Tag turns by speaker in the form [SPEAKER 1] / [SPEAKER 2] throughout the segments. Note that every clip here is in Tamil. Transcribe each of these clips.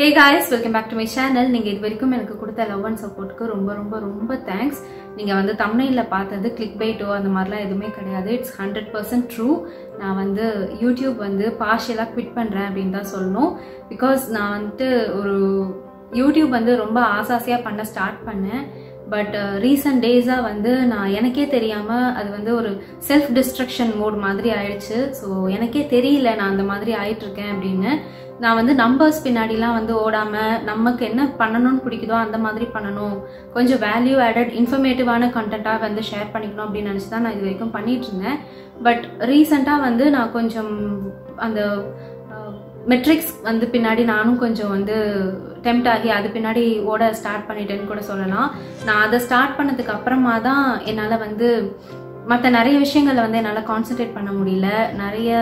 [SPEAKER 1] hey guys welcome back to my channel நீங்கள் இது வரைக்கும் எனக்கு கொடுத்த லவ் அண்ட் சப்போர்ட்டுக்கு ரொம்ப ரொம்ப ரொம்ப தேங்க்ஸ் நீங்கள் வந்து தமிழில் பார்த்தது கிளிக் பைட்டோ அந்த மாதிரிலாம் எதுவுமே கிடையாது இட்ஸ் ஹண்ட்ரட் பர்சன்ட் ட்ரூ நான் வந்து யூடியூப் வந்து பார்ஷியலாக குவிட் பண்ணுறேன் அப்படின்னு தான் சொல்லணும் பிகாஸ் நான் வந்துட்டு ஒரு யூடியூப் வந்து ரொம்ப ஆசாசியாக பண்ண ஸ்டார்ட் பண்ணேன் பட் ரீசன்ட் டேஸாக வந்து நான் எனக்கே தெரியாமல் அது வந்து ஒரு செல்ஃப் டிஸ்ட்ரக்ஷன் மோட் மாதிரி ஆயிடுச்சு ஸோ எனக்கே தெரியல நான் அந்த மாதிரி ஆயிட்டிருக்கேன் அப்படின்னு நான் வந்து நம்பர்ஸ் பின்னாடிலாம் வந்து ஓடாமல் நமக்கு என்ன பண்ணணும்னு பிடிக்குதோ அந்த மாதிரி பண்ணணும் கொஞ்சம் வேல்யூ ஆடட் இன்ஃபர்மேட்டிவான கண்டென்ட்டாக வந்து ஷேர் பண்ணிக்கணும் அப்படின்னு நினச்சி தான் நான் இது வரைக்கும் பண்ணிட்டு இருந்தேன் பட் ரீசெண்டாக வந்து நான் கொஞ்சம் அந்த மெட்ரிக்ஸ் வந்து பின்னாடி நானும் கொஞ்சம் வந்து டெம்ட் ஆகி அது பின்னாடி ஓட ஸ்டார்ட் பண்ணிட்டேன்னு கூட சொல்லலாம் நான் அதை ஸ்டார்ட் பண்ணதுக்கு அப்புறமா தான் என்னால் வந்து மற்ற நிறைய விஷயங்களை வந்து என்னால் கான்சென்ட்ரேட் பண்ண முடியல நிறைய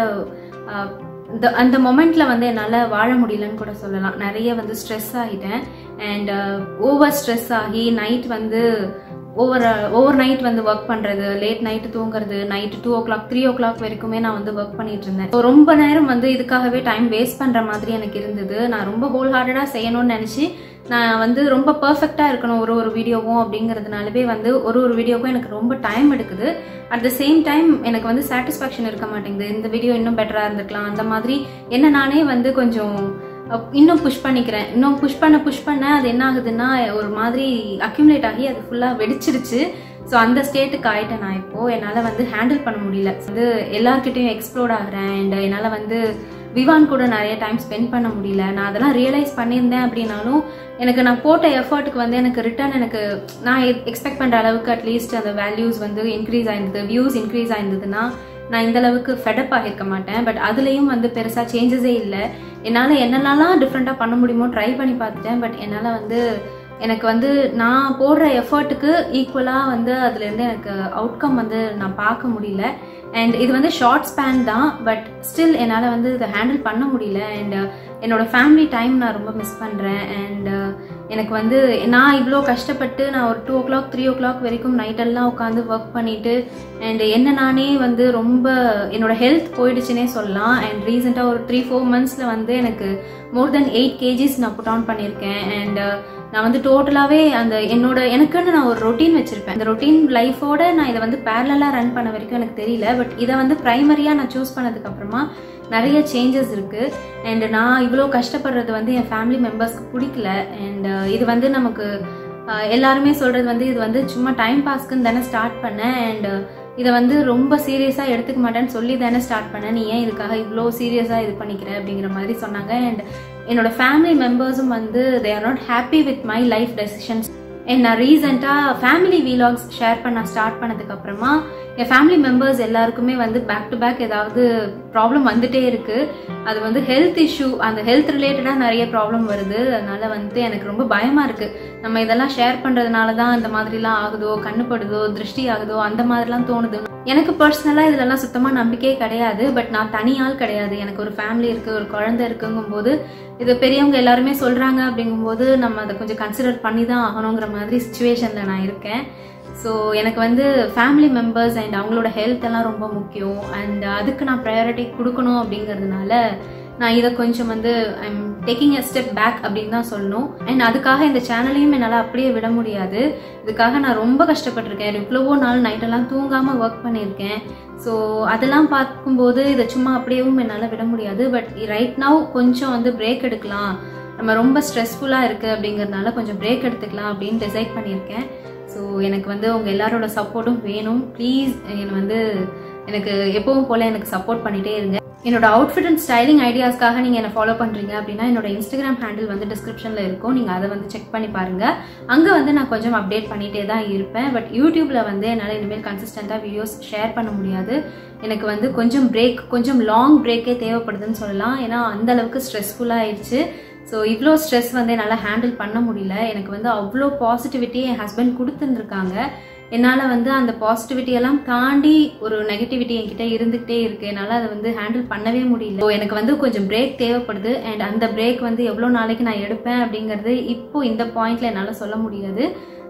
[SPEAKER 1] இந்த அந்த மொமெண்ட்ல வந்து என்னால் வாழ முடியலன்னு கூட சொல்லலாம் நிறைய வந்து ஸ்ட்ரெஸ் ஆகிட்டேன் அண்ட் ஓவர் ஸ்ட்ரெஸ் ஆகி நைட் வந்து ஓவர் ஓவர் நைட் வந்து ஒர்க் பண்ணுறது லேட் நைட்டு தூங்குறது night two o'clock three o'clock வரைக்குமே நான் வந்து ஒர்க் பண்ணிட்டு இருந்தேன் So, ரொம்ப நேரம் வந்து இதுக்காகவே டைம் வேஸ்ட் பண்ணுற மாதிரி எனக்கு இருந்தது நான் ரொம்ப ஹோல் ஹார்ட்டடாக செய்யணும்னு நினச்சி நான் வந்து ரொம்ப பர்ஃபெக்டாக இருக்கணும் ஒரு ஒரு வீடியோவும் அப்படிங்கிறதுனாலவே வந்து ஒரு ஒரு வீடியோவுக்கும் எனக்கு ரொம்ப டைம் எடுக்குது அட் த சேம் டைம் எனக்கு வந்து சாட்டிஸ்ஃபேக்ஷன் இருக்க மாட்டேங்குது இந்த வீடியோ இன்னும் பெட்டராக இருந்திருக்கலாம் அந்த மாதிரி என்ன நானே வந்து கொஞ்சம் அப்- இன்னும் புஷ் பண்ணிக்கிறேன் இன்னும் புஷ் பண்ண புஷ் பண்ண அது என்ன ஆகுதுன்னா ஒரு மாதிரி அக்யூமுலேட் ஆகி அது ஃபுல்லாக வெடிச்சிருச்சு ஸோ அந்த ஸ்டேட்டுக்கு ஆயிட்டேன் நான் இப்போ என்னால் வந்து ஹேண்டில் பண்ண முடியல வந்து எல்லார்கிட்டையும் எக்ஸ்ப்ளோர் ஆகுறேன் அண்ட் என்னால் வந்து விவான் கூட நிறைய டைம் ஸ்பெண்ட் பண்ண முடியல நான் அதெல்லாம் ரியலைஸ் பண்ணியிருந்தேன் அப்படின்னாலும் எனக்கு நான் போட்ட எஃபர்ட்டுக்கு வந்து எனக்கு ரிட்டர்ன் எனக்கு நான் எக்ஸ்பெக்ட் பண்ணுற அளவுக்கு அட்லீஸ்ட் அந்த வேல்யூஸ் வந்து இன்க்ரீஸ் ஆயிருந்தது வியூஸ் இன்க்ரீஸ் ஆயிருந்ததுன்னா நான் இந்த அளவுக்கு ஃபெடப் ஆகிருக்க மாட்டேன் பட் அதுலேயும் வந்து பெருசாக சேஞ்சஸே இல்லை என்னால் என்னென்னலாம் டிஃப்ரெண்ட்டாக பண்ண முடியுமோ ட்ரை பண்ணி பார்த்துட்டேன் பட் என்னால் வந்து எனக்கு வந்து நான் போடுற எஃபர்ட்டுக்கு ஈக்குவலாக வந்து அதுலேருந்து எனக்கு அவுட்கம் வந்து நான் பார்க்க முடியல அண்ட் இது வந்து ஷார்ட் ஸ்பேன் தான் பட் ஸ்டில் என்னால் வந்து இதை ஹேண்டில் பண்ண முடியல அண்ட் என்னோட ஃபேமிலி டைம் நான் ரொம்ப மிஸ் பண்ணுறேன் அண்ட் எனக்கு வந்து நான் இவ்வளோ கஷ்டப்பட்டு நான் ஒரு two o'clock three o'clock வரைக்கும் நைட்டெல்லாம் உட்காந்து ஒர்க் பண்ணிட்டு அண்ட் என்ன நானே வந்து ரொம்ப என்னோட ஹெல்த் போயிடுச்சுன்னே சொல்லலாம் அண்ட் ரீசெண்டாக ஒரு த்ரீ ஃபோர் மந்த்ஸில் வந்து எனக்கு மோர் தென் எயிட் கேஜிஸ் நான் புட் ஆன் பண்ணியிருக்கேன் அண்ட் நான் வந்து டோட்டலாகவே அந்த என்னோட எனக்குன்னு நான் ஒரு ரொட்டீன் வச்சிருப்பேன் அந்த ரொட்டீன் லைஃபோட நான் இதை வந்து பேரலாக ரன் பண்ண வரைக்கும் எனக்கு தெரியல பட் இதை வந்து ப்ரைமரியாக நான் சூஸ் பண்ணதுக்கு அப்புறமா நிறைய சேஞ்சஸ் இருக்கு அண்ட் நான் இவ்வளோ கஷ்டப்படுறது வந்து என் ஃபேமிலி மெம்பர்ஸ்க்கு பிடிக்கல அண்ட் இது வந்து நமக்கு அஹ், எல்லாருமே சொல்றது வந்து இது வந்து சும்மா டைம் பாஸ்க்குன்னு தானே ஸ்டார்ட் பண்ணேன் அண்ட் இதை வந்து ரொம்ப சீரியஸாக எடுத்துக்க மாட்டேன்னு சொல்லி தானே ஸ்டார்ட் பண்ணேன் நீ ஏன் இதுக்காக இவ்வளோ சீரியஸாக இது பண்ணிக்கிற அப்படிங்கிற மாதிரி சொன்னாங்க அண்ட் என்னோட ஃபேமிலி மெம்பர்ஸும் வந்து they are not happy with my life decisions and நான் ரீசெண்டாக ஃபேமிலி வீலாக்ஸ் ஷேர் பண்ண ஸ்டார்ட் பண்ணதுக்கு அப்புறமா என் ஃபேமிலி மெம்பர்ஸ் எல்லாருக்குமே வந்து பேக் டு பேக் ஏதாவது ப்ராப்ளம் வந்துட்டே இருக்கு அது வந்து ஹெல்த் இஷ்யூ அந்த ஹெல்த் ரிலேட்டடாக நிறைய ப்ராப்ளம் வருது அதனால வந்து எனக்கு ரொம்ப பயமா இருக்கு நம்ம இதெல்லாம் ஷேர் பண்றதுனால தான் இந்த மாதிரிலாம் ஆகுதோ கண்ணுப்படுதோ திருஷ்டி ஆகுதோ அந்த மாதிரிலாம் தோணுது எனக்கு பர்சனலாக இதுலலாம் சுத்தமாக நம்பிக்கையே கிடையாது பட் நான் தனியால் கிடையாது எனக்கு ஒரு ஃபேமிலி இருக்கு ஒரு குழந்தை இருக்குங்கும்போது இது பெரியவங்க எல்லாருமே சொல்றாங்க அப்படிங்கும்போது நம்ம அதை கொஞ்சம் கன்சிடர் பண்ணி தான் ஆகணுங்கிற மாதிரி சுச்சுவேஷன்ல நான் இருக்கேன் ஸோ எனக்கு வந்து ஃபேமிலி மெம்பர்ஸ் அண்ட் அவங்களோட ஹெல்த் எல்லாம் ரொம்ப முக்கியம் அண்ட் அதுக்கு நான் ப்ரையாரிட்டி கொடுக்கணும் அப்படிங்கிறதுனால நான் இதை கொஞ்சம் வந்து I'm taking a step back அப்படின்னு தான் சொல்லணும் அண்ட் அதுக்காக இந்த சேனலையும் என்னால் அப்படியே விட முடியாது இதுக்காக நான் ரொம்ப கஷ்டப்பட்டிருக்கேன் இவ்வளவோ நாள் நைட்டெல்லாம் தூங்காமல் ஒர்க் பண்ணியிருக்கேன் ஸோ அதெல்லாம் பார்க்கும்போது இதை சும்மா அப்படியேவும் என்னால் விட முடியாது பட் ரைட் நவ் கொஞ்சம் வந்து பிரேக் எடுக்கலாம் நம்ம ரொம்ப ஸ்ட்ரெஸ்ஃபுல்லாக இருக்குது அப்படிங்கிறதுனால கொஞ்சம் பிரேக் எடுத்துக்கலாம் அப்படின்னு டிசைட் பண்ணியிருக்கேன் ஸோ எனக்கு வந்து உங்கள் எல்லாரோட சப்போர்ட்டும் வேணும் ப்ளீஸ் என்னை வந்து எனக்கு எப்பவும் போல் எனக்கு சப்போர்ட் பண்ணிகிட்டே இருங்க என்னோட அவுட்ஃபிட் அண்ட் ஸ்டைலிங் ஐடியாஸ்க்காக நீங்கள் என்ன ஃபாலோ பண்ணுறீங்க அப்படின்னா என்னோட இன்ஸ்டாகிராம் ஹேண்டில் வந்து டிஸ்கிரிப்ஷனில் இருக்கும் நீங்கள் அதை வந்து செக் பண்ணி பாருங்கள் அங்கே வந்து நான் கொஞ்சம் அப்டேட் பண்ணிகிட்டே தான் இருப்பேன் பட் யூடியூப்பில் வந்து என்னால் இனிமேல் கன்சிஸ்டண்ட்டாக வீடியோஸ் ஷேர் பண்ண முடியாது எனக்கு வந்து கொஞ்சம் பிரேக் கொஞ்சம் லாங் பிரேக்கே தேவைப்படுதுன்னு சொல்லலாம் ஏன்னா அந்த அளவுக்கு ஸ்ட்ரெஸ்ஃபுல்லாக ஆயிடுச்சு ஸோ இவ்வளோ ஸ்ட்ரெஸ் வந்து என்னால் ஹேண்டில் பண்ண முடியல எனக்கு வந்து அவ்வளோ பாசிட்டிவிட்டி என் ஹஸ்பண்ட் கொடுத்துருந்துருக்காங்க என்னால் வந்து அந்த பாசிட்டிவிட்டி எல்லாம் தாண்டி ஒரு நெகட்டிவிட்டி என்கிட்ட இருந்துகிட்டே இருக்கு என்னால் அதை வந்து ஹேண்டில் பண்ணவே முடியல ஸோ எனக்கு வந்து கொஞ்சம் பிரேக் தேவைப்படுது அண்ட் அந்த பிரேக் வந்து எவ்வளோ நாளைக்கு நான் எடுப்பேன் அப்படிங்கிறது இப்போ இந்த பாயிண்ட்ல என்னால் சொல்ல முடியாது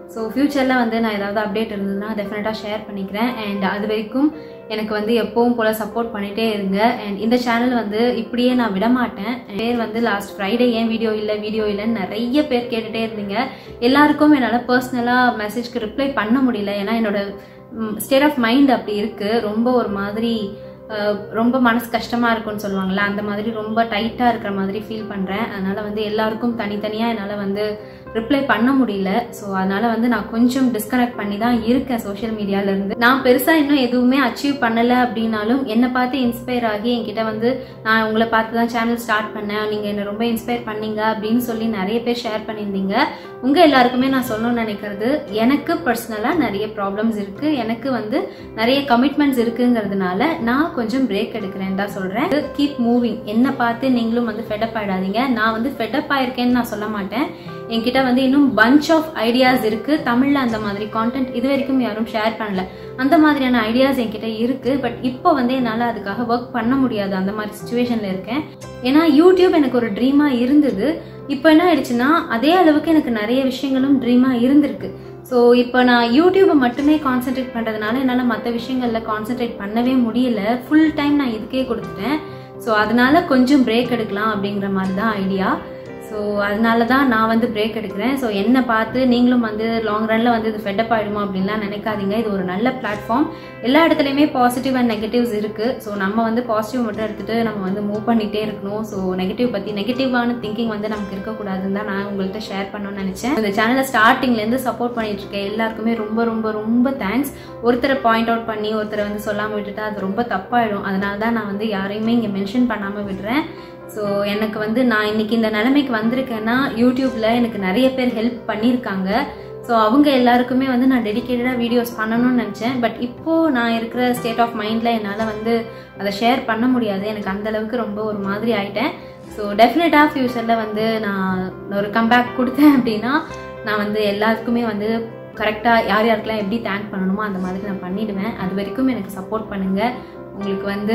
[SPEAKER 1] ஸோ ஃப்யூச்சரில் வந்து நான் ஏதாவது அப்டேட் இருந்ததுன்னா டெஃபினட்டாக ஷேர் பண்ணிக்கிறேன் அண்ட் அது வரைக்கும் எனக்கு வந்து எப்பவும் போல் சப்போர்ட் பண்ணிகிட்டே இருங்க அண்ட் இந்த சேனல் வந்து இப்படியே நான் விட மாட்டேன் பேர் வந்து லாஸ்ட் ஃப்ரைடே ஏன் வீடியோ இல்லை வீடியோ இல்லைன்னு நிறைய பேர் கேட்டுகிட்டே இருந்தீங்க எல்லாருக்கும் என்னால் பர்சனலாக மெசேஜ்க்கு ரிப்ளை பண்ண முடியல ஏன்னா என்னோட ஸ்டேட் ஆஃப் மைண்ட் அப்படி இருக்குது ரொம்ப ஒரு மாதிரி அஹ், ரொம்ப மனசு கஷ்டமாக இருக்கும்னு சொல்லுவாங்கள்ல அந்த மாதிரி ரொம்ப டைட்டாக இருக்கிற மாதிரி ஃபீல் பண்ணுறேன் அதனால் வந்து எல்லாருக்கும் தனித்தனியாக என்னால் வந்து ரிப்ளை பண்ண முடியல ஸோ அதனால வந்து நான் கொஞ்சம் டிஸ்கனெக்ட் பண்ணி தான் இருக்கேன் சோஷியல் மீடியாவிலேருந்து நான் பெருசாக இன்னும் எதுவுமே அச்சீவ் பண்ணலை அப்படின்னாலும் என்னை பார்த்து இன்ஸ்பயர் ஆகி என்கிட்ட வந்து நான் உங்களை பார்த்து தான் சேனல் ஸ்டார்ட் பண்ணேன் நீங்கள் என்னை ரொம்ப இன்ஸ்பயர் பண்ணீங்க அப்படின்னு சொல்லி நிறைய பேர் ஷேர் பண்ணியிருந்தீங்க உங்கள் எல்லாருக்குமே நான் சொல்லணும்னு நினைக்கிறது எனக்கு பர்சனலாக நிறைய ப்ராப்ளம்ஸ் இருக்குது எனக்கு வந்து நிறைய கமிட்மெண்ட்ஸ் இருக்குங்கிறதுனால நான் கொஞ்சம் பிரேக் எடுக்கிறேன் தான் சொல்கிறேன் கீப் மூவிங் என்னை பார்த்து நீங்களும் வந்து ஃபெடப் ஆயிடாதீங்க நான் வந்து ஃபெடப் ஆயிருக்கேன்னு நான் சொல்ல மாட்டேன் என்கிட்ட வந்து இன்னும் பஞ்ச் ஆஃப் ஐடியாஸ் இருக்கு தமிழ்ல அந்த மாதிரி கான்டென்ட் இது வரைக்கும் யாரும் ஷேர் பண்ணல அந்த மாதிரியான ஐடியாஸ் என்கிட்ட இருக்கு பட் இப்போ வந்து என்னால் அதுக்காக ஒர்க் பண்ண முடியாது அந்த மாதிரி சுச்சுவேஷன்ல இருக்கேன் ஏன்னா யூடியூப் எனக்கு ஒரு ட்ரீமா இருந்தது இப்போ என்ன ஆயிடுச்சுன்னா அதே அளவுக்கு எனக்கு நிறைய விஷயங்களும் ட்ரீமா இருந்திருக்கு ஸோ இப்போ நான் யூடியூப்பை மட்டுமே கான்சென்ட்ரேட் பண்ணுறதுனால என்னால் மற்ற விஷயங்களில் கான்சென்ட்ரேட் பண்ணவே முடியல ஃபுல் டைம் நான் இதுக்கே கொடுத்துட்டேன் ஸோ அதனால கொஞ்சம் பிரேக் எடுக்கலாம் அப்படிங்கிற மாதிரி தான் ஐடியா ஸோ அதனால தான் நான் வந்து பிரேக் எடுக்கிறேன் ஸோ என்னை பார்த்து நீங்களும் வந்து லாங் ரனில் வந்து இது ஃபெட்டப் ஆகிடுமா அப்படின்லாம் நினைக்காதீங்க இது ஒரு நல்ல பிளாட்ஃபார்ம் எல்லா இடத்துலையுமே பாசிட்டிவ் அண்ட் நெகட்டிவ்ஸ் இருக்குது ஸோ நம்ம வந்து பாசிட்டிவ் மட்டும் எடுத்துகிட்டு நம்ம வந்து மூவ் பண்ணிகிட்டே இருக்கணும் ஸோ நெகட்டிவ் பற்றி நெகட்டிவான திங்கிங் வந்து நமக்கு இருக்கக்கூடாதுன்னு தான் நான் உங்கள்கிட்ட ஷேர் பண்ணணும்னு நினச்சேன் இந்த சேனலை ஸ்டார்டிங்லேருந்து சப்போர்ட் பண்ணிட்டு இருக்க எல்லாருக்குமே ரொம்ப ரொம்ப ரொம்ப தேங்க்ஸ் ஒருத்தரை பாயிண்ட் அவுட் பண்ணி ஒருத்தரை வந்து சொல்லாமல் விட்டுட்டா அது ரொம்ப தப்பாயிடும் அதனால தான் நான் வந்து யாரையுமே இங்கே மென்ஷன் பண்ணாமல் விடுறேன் ஸோ எனக்கு வந்து நான் இன்னைக்கு இந்த நிலைமைக்கு வந்திருக்கேன்னா யூடியூப்ல எனக்கு நிறைய பேர் ஹெல்ப் பண்ணியிருக்காங்க ஸோ அவங்க எல்லாருக்குமே வந்து நான் டெடிக்கேட்டடாக வீடியோஸ் பண்ணணும்னு நினச்சேன் பட் இப்போது நான் இருக்கிற ஸ்டேட் ஆஃப் மைண்டில் என்னால் வந்து அதை ஷேர் பண்ண முடியாது எனக்கு அந்த அளவுக்கு ரொம்ப ஒரு மாதிரி ஆயிட்டேன் ஸோ டெஃபினட்டாக ஃப்யூச்சரில் வந்து நான் ஒரு கம்பேக் கொடுத்தேன் அப்படின்னா நான் வந்து எல்லாருக்குமே வந்து கரெக்டாக யார் யாருக்கெல்லாம் எப்படி தேங்க் பண்ணணுமோ அந்த மாதிரி நான் பண்ணிடுவேன் அது வரைக்கும் எனக்கு சப்போர்ட் பண்ணுங்கள் உங்களுக்கு வந்து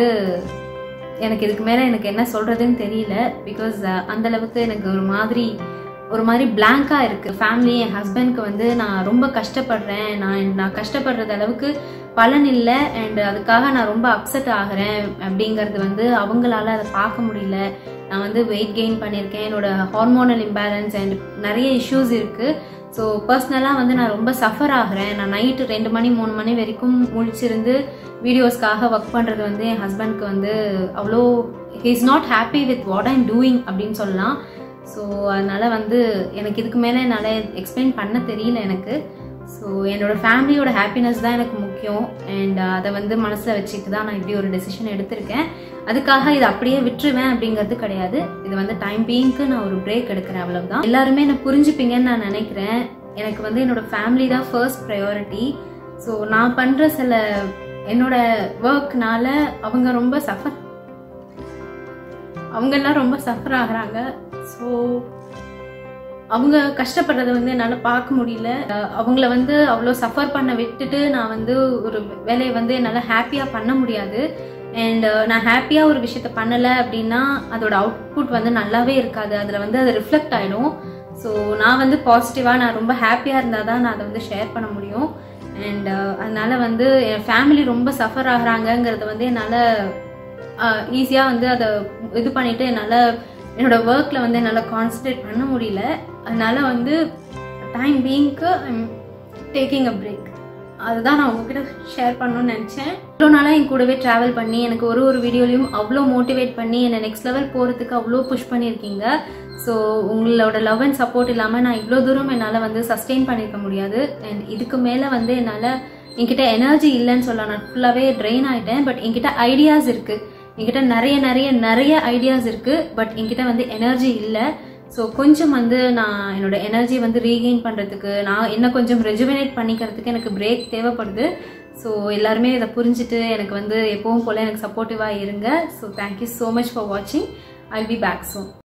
[SPEAKER 1] எனக்கு இதுக்கு மேலே எனக்கு என்ன சொல்கிறதுன்னு தெரியல பிகாஸ் அந்த அளவுக்கு எனக்கு ஒரு மாதிரி ஒரு மாதிரி பிளாங்காக இருக்குது ஃபேமிலி என் ஹஸ்பண்ட்க்கு வந்து நான் ரொம்ப கஷ்டப்படுறேன் நான் நான் கஷ்டப்படுறது அளவுக்கு பலன் இல்லை அண்ட் அதுக்காக நான் ரொம்ப அப்செட் ஆகிறேன் அப்படிங்கிறது வந்து அவங்களால அதை பார்க்க முடியல நான் வந்து வெயிட் கெயின் பண்ணியிருக்கேன் என்னோட ஹார்மோனல் இம்பேலன்ஸ் அண்ட் நிறைய இஷ்யூஸ் இருக்குது ஸோ பர்சனலாக வந்து நான் ரொம்ப சஃபர் ஆகிறேன் நான் நைட்டு ரெண்டு மணி மூணு மணி வரைக்கும் முழிச்சிருந்து வீடியோஸ்க்காக ஒர்க் பண்ணுறது வந்து என் ஹஸ்பண்ட்க்கு வந்து அவ்வளோ he is not happy with what I'm doing அப்படின்னு சொல்லலாம் ஸோ அதனால் வந்து எனக்கு இதுக்கு மேலே என்னால் எக்ஸ்பிளைன் பண்ண தெரியல எனக்கு ஸோ என்னோட ஃபேமிலியோட ஹாப்பினஸ் தான் எனக்கு முக்கியம் அண்ட் அதை வந்து மனசில் வச்சுட்டு தான் நான் இப்படி ஒரு டெசிஷன் எடுத்திருக்கேன் அதுக்காக இதை அப்படியே விட்டுருவேன் அப்படிங்கிறது கிடையாது இது வந்து டைம் பீயிங்க்கு நான் ஒரு பிரேக் எடுக்கிறேன் அவ்வளவுதான் எல்லாருமே என்ன புரிஞ்சுப்பீங்கன்னு நான் நினைக்கிறேன் எனக்கு வந்து என்னோட ஃபேமிலி தான் ஃபர்ஸ்ட் ப்ரையாரிட்டி ஸோ நான் பண்ணுற சில என்னோட ஒர்க்னால அவங்க ரொம்ப சஃபர் அவங்கெல்லாம் ரொம்ப சஃபர் ஆகுறாங்க ஸோ அவங்க கஷ்டப்படுறத வந்து என்னால் பார்க்க முடியல அஹ் அவங்கள வந்து அவ்வளோ சஃபர் பண்ண விட்டுட்டு நான் வந்து ஒரு வேலையை வந்து என்னால் ஹாப்பியாக பண்ண முடியாது அண்ட் நான் ஹாப்பியாக ஒரு விஷயத்த பண்ணலை அப்படின்னா அதோட அவுட்புட் வந்து நல்லாவே இருக்காது அதில் வந்து அது ரிஃப்ளெக்ட் ஆகிடும் ஸோ நான் வந்து பாசிட்டிவாக நான் ரொம்ப ஹாப்பியாக இருந்தால் தான் நான் அதை வந்து ஷேர் பண்ண முடியும் அண்ட் அதனால வந்து என் ஃபேமிலி ரொம்ப சஃபர் ஆகுறாங்கங்கிறத வந்து என்னால் ஈஸியாக வந்து அதை இது பண்ணிட்டு என்னால் என்னோட ஒர்க்கில் வந்து என்னால் கான்சன்ட்ரேட் பண்ண முடியல அதனால வந்து டைம் பீங்க்கு ஐம் டேக்கிங் அ பிரேக் அதுதான் நான் உங்ககிட்ட ஷேர் பண்ணணும்னு நினச்சேன் இவ்வளோ நாளாக என் கூடவே ட்ராவல் பண்ணி எனக்கு ஒரு ஒரு வீடியோலையும் அவ்வளோ மோட்டிவேட் பண்ணி என்னை நெக்ஸ்ட் லெவல் போகிறதுக்கு அவ்வளோ புஷ் பண்ணியிருக்கீங்க ஸோ உங்களோட லவ் அண்ட் சப்போர்ட் இல்லாமல் நான் இவ்வளோ தூரம் என்னால் வந்து சஸ்டெயின் பண்ணியிருக்க முடியாது அண்ட் இதுக்கு மேலே வந்து என்னால் என்கிட்ட எனர்ஜி இல்லைன்னு சொல்ல நான் ஃபுல்லாகவே ட்ரெயின் ஆகிட்டேன் பட் என்கிட்ட ஐடியாஸ் இருக்குது என்கிட்ட நிறைய நிறைய நிறைய ஐடியாஸ் இருக்குது பட் என்கிட்ட வந்து எனர்ஜி இல்லை ஸோ கொஞ்சம் வந்து நான் என்னோட எனர்ஜி வந்து ரீகெயின் பண்ணுறதுக்கு நான் என்ன கொஞ்சம் ரெஜுவினேட் பண்ணிக்கிறதுக்கு எனக்கு பிரேக் தேவைப்படுது ஸோ எல்லாருமே இதை புரிஞ்சுட்டு எனக்கு வந்து எப்பவும் போல் எனக்கு சப்போர்ட்டிவாக இருங்க so thank you so much for வாட்சிங் ஐ பி பேக் ஸோ